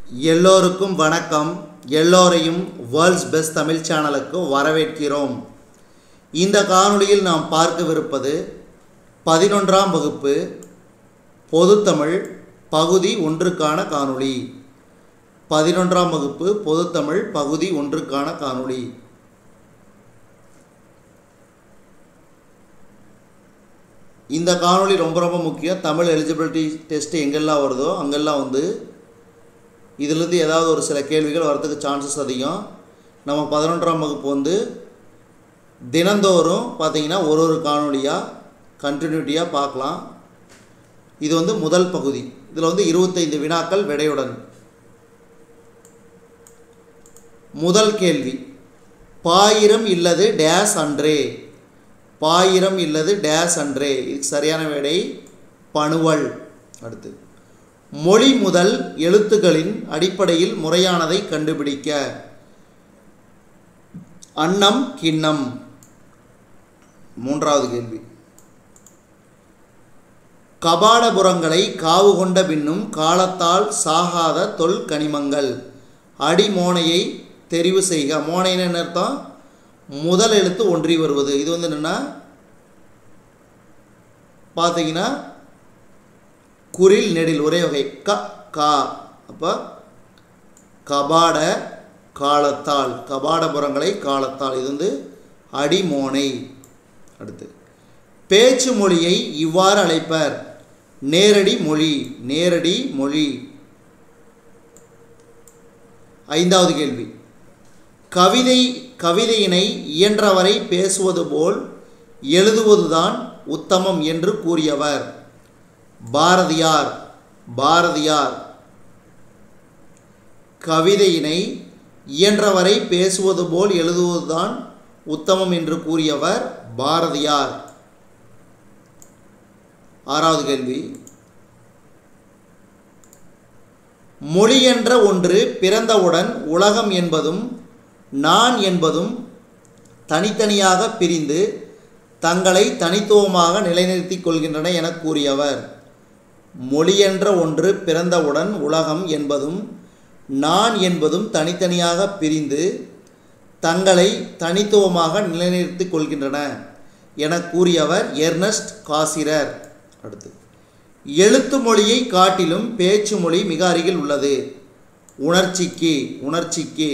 எல்லோருக்கும் வணக்கம் எல்லோரையும் வேர்ல்ட்ஸ் பெஸ்ட் தமிழ் சேனலுக்கு வரவேற்கிறோம் இந்த காணொளியில் நாம் பார்க்கவிருப்பது பதினொன்றாம் வகுப்பு பொதுத்தமிழ் பகுதி ஒன்றுக்கான காணொளி பதினொன்றாம் வகுப்பு பொதுத்தமிழ் பகுதி ஒன்றுக்கான காணொளி இந்த காணொளி ரொம்ப ரொம்ப முக்கியம் தமிழ் எலிஜிபிலிட்டி டெஸ்ட் எங்கெல்லாம் வருதோ அங்கெல்லாம் வந்து இதிலிருந்து ஏதாவது ஒரு சில கேள்விகள் வரதுக்கு சான்சஸ் அதிகம் நம்ம பதினொன்றாம் வகுப்பு வந்து தினந்தோறும் பார்த்தீங்கன்னா ஒரு ஒரு காணொளியாக கண்டினியூட்டியாக பார்க்கலாம் இது வந்து முதல் பகுதி இதில் வந்து இருபத்தைந்து வினாக்கள் விடையுடன் முதல் கேள்வி பாயிரம் இல்லது டேஸ் அன்றே பாயிரம் இல்லது டேஸ் அன்றே இதுக்கு சரியான விடை பணுவல் அடுத்து மொழி முதல் எழுத்துக்களின் அடிப்படையில் முறையானதை கண்டுபிடிக்க அன்னம் கிண்ணம் மூன்றாவது கேள்வி கபாடபுரங்களை காவு கொண்ட பின்னும் காலத்தால் சாகாத தொல் கனிமங்கள் அடிமோனையை தெரிவு செய்க மோனைன்னு என்ன அர்த்தம் முதல் எழுத்து ஒன்றி வருவது இது வந்து என்னென்னா பார்த்தீங்கன்னா குரில் நெடில் ஒரே வகை க கா அப்போ கபாட காலத்தால் கபாடபுரங்களை காலத்தால் இது வந்து அடிமோனை அடுத்து பேச்சு மொழியை இவ்வாறு அழைப்பர் நேரடி மொழி நேரடி மொழி ஐந்தாவது கேள்வி கவிதை கவிதையினை இயன்றவரை பேசுவது போல் எழுதுவதுதான் உத்தமம் என்று கூறியவர் பாரதியார் பாரதியார் கவிதையினை இயன்றவரை பேசுவது போல் எழுதுவதுதான் உத்தமம் என்று கூறியவர் பாரதியார் ஆறாவது கேள்வி மொழி என்ற ஒன்று பிறந்தவுடன் உலகம் என்பதும் நான் என்பதும் தனித்தனியாக பிரிந்து தங்களை தனித்துவமாக நிலைநிறுத்திக் கொள்கின்றன என கூறியவர் மொழி என்ற ஒன்று பிறந்தவுடன் உலகம் என்பதும் நான் என்பதும் தனித்தனியாக பிரிந்து தங்களை தனித்துவமாக நிலைநிறுத்திக் கொள்கின்றன என கூறியவர் எர்னஸ்ட் காசிரர் அடுத்து எழுத்து மொழியை காட்டிலும் பேச்சு மொழி மிக அருகில் உள்ளது உணர்ச்சிக்கு உணர்ச்சிக்கு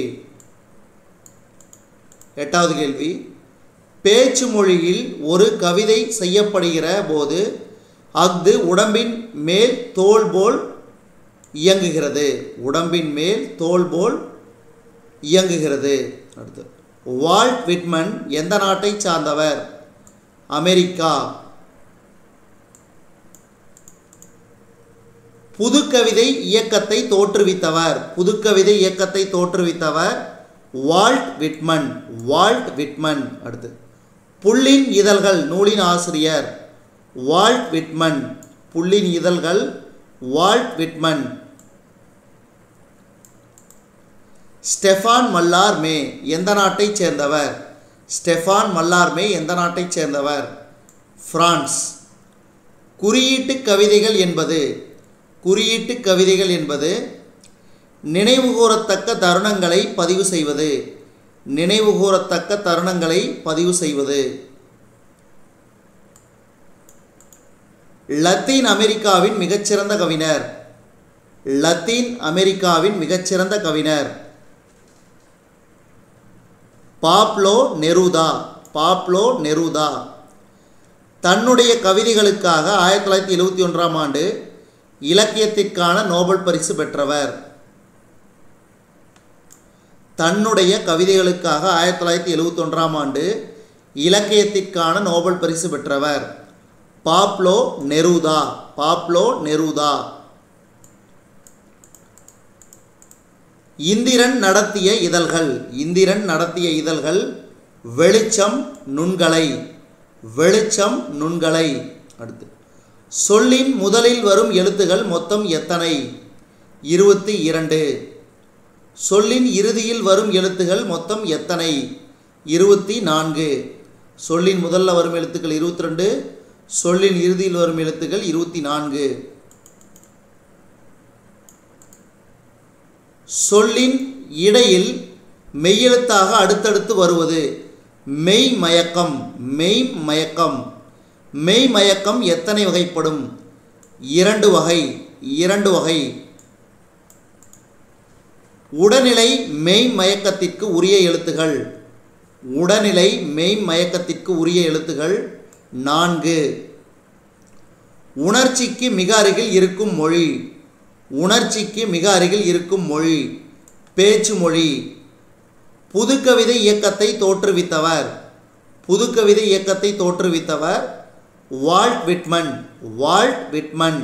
எட்டாவது கேள்வி பேச்சு மொழியில் ஒரு கவிதை செய்யப்படுகிற போது அஃது உடம்பின் மேல் தோல் போல் இயங்குகிறது உடம்பின் மேல் தோல் போல் இயங்குகிறது அடுத்து வால்ட் விட்மன் எந்த நாட்டை சார்ந்தவர் அமெரிக்கா புதுக்கவிதை இயக்கத்தை தோற்றுவித்தவர் புதுக்கவிதை இயக்கத்தை தோற்றுவித்தவர் வால்ட் விட்மன் வால்ட் விட்மன் அடுத்து புள்ளின் இதழ்கள் நூலின் ஆசிரியர் வால்ட் விட்மன் புள்ளின் இதழ்கள் Walt Whitman Stephane Mallarme எந்த நாட்டைச் சேர்ந்தவர் ஸ்டெஃபான் மல்லார் மே எந்த நாட்டைச் சேர்ந்தவர் பிரான்ஸ் குறியீட்டு கவிதைகள் என்பது குறியீட்டு கவிதைகள் என்பது நினைவுகூரத்தக்க தருணங்களை பதிவு செய்வது நினைவுகூரத்தக்க தருணங்களை பதிவு செய்வது லத்தீன் அமெரிக்காவின் மிகச்சிறந்த கவிஞர் லத்தீன் அமெரிக்காவின் மிகச்சிறந்த கவிஞர் பாப்லோ நெருதா பாப்லோ நெருதா தன்னுடைய கவிதைகளுக்காக ஆயிரத்தி தொள்ளாயிரத்தி எழுபத்தி ஒன்றாம் ஆண்டு இலக்கியத்திற்கான நோபல் பரிசு பெற்றவர் தன்னுடைய கவிதைகளுக்காக ஆயிரத்தி தொள்ளாயிரத்தி எழுபத்தி ஒன்றாம் ஆண்டு இலக்கியத்திற்கான நோபல் பரிசு பெற்றவர் Pablo Neruda Pablo Neruda Indiran நடத்திய இதழ்கள் இந்திரன் நடத்திய இதழ்கள் வெளிச்சம் நுண்கலை வெளிச்சம் நுண்கலை அடுத்து சொல்லின் முதலில் வரும் எழுத்துகள் மொத்தம் எத்தனை இருபத்தி இரண்டு சொல்லின் இறுதியில் வரும் எழுத்துகள் மொத்தம் எத்தனை இருபத்தி நான்கு சொல்லின் முதல்ல வரும் எழுத்துக்கள் இருபத்தி ரெண்டு சொல்லின் இறுதியில் வரும் எழுத்துக்கள் இருபத்தி நான்கு சொல்லின் இடையில் மெய்யெழுத்தாக அடுத்தடுத்து வருவது மெய் மயக்கம் மெய் மயக்கம் மெய் மயக்கம் எத்தனை வகைப்படும் இரண்டு வகை இரண்டு வகை உடல்நிலை மெய் மயக்கத்திற்கு உரிய எழுத்துகள் உடல்நிலை மெய் மயக்கத்திற்கு உரிய எழுத்துகள் நான்கு உணர்ச்சிக்கு மிக அருகில் இருக்கும் மொழி உணர்ச்சிக்கு மிக அருகில் இருக்கும் மொழி பேச்சு மொழி புதுக்கவிதை இயக்கத்தை தோற்றுவித்தவர் புதுக்கவிதை இயக்கத்தை தோற்றுவித்தவர் Walt Whitman Walt Whitman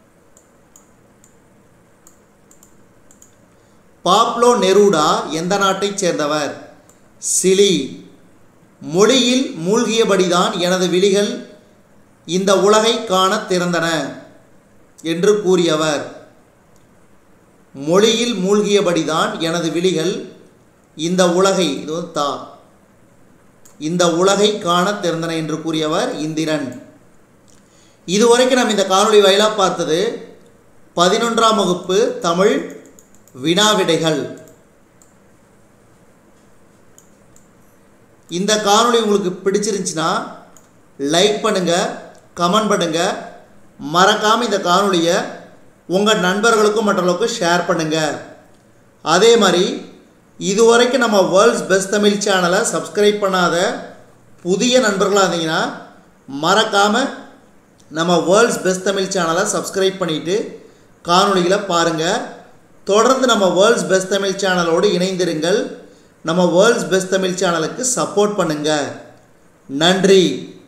Pablo Neruda எந்த நாட்டைச் சேர்ந்தவர் சிலி மொழியில் மூழ்கியபடிதான் எனது விழிகள் இந்த உலகை காணத் திறந்தன என்று கூறியவர் மொழியில் மூழ்கியபடிதான் எனது விழிகள் இந்த உலகை இது வந்து தா இந்த உலகை காணத் திறந்தன என்று கூறியவர் இந்திரன் இதுவரைக்கும் நாம் இந்த காணொளி வாயிலாக பார்த்தது பதினொன்றாம் வகுப்பு தமிழ் வினாவிடைகள் இந்த காணொளி உங்களுக்கு பிடிச்சிருந்துச்சுன்னா லைக் பண்ணுங்கள் கமெண்ட் பண்ணுங்கள் மறக்காமல் இந்த காணொளியை உங்கள் நண்பர்களுக்கும் மற்றவர்களுக்கும் ஷேர் பண்ணுங்கள் அதே மாதிரி இதுவரைக்கும் நம்ம வேர்ல்ட்ஸ் பெஸ்ட் தமிழ் சேனலை சப்ஸ்கிரைப் பண்ணாத புதிய நண்பர்களாக இருந்தீங்கன்னா மறக்காமல் நம்ம வேர்ல்ட்ஸ் பெஸ்ட் தமிழ் சேனலை சப்ஸ்கிரைப் பண்ணிவிட்டு காணொளிகளை பாருங்கள் தொடர்ந்து நம்ம வேர்ல்ட்ஸ் பெஸ்ட் தமிழ் சேனலோடு இணைந்திருங்கள் நம்ம வேர்ல்ட்ஸ் பெஸ்ட் தமிழ் சேனலுக்கு சப்போர்ட் பண்ணுங்கள் நன்றி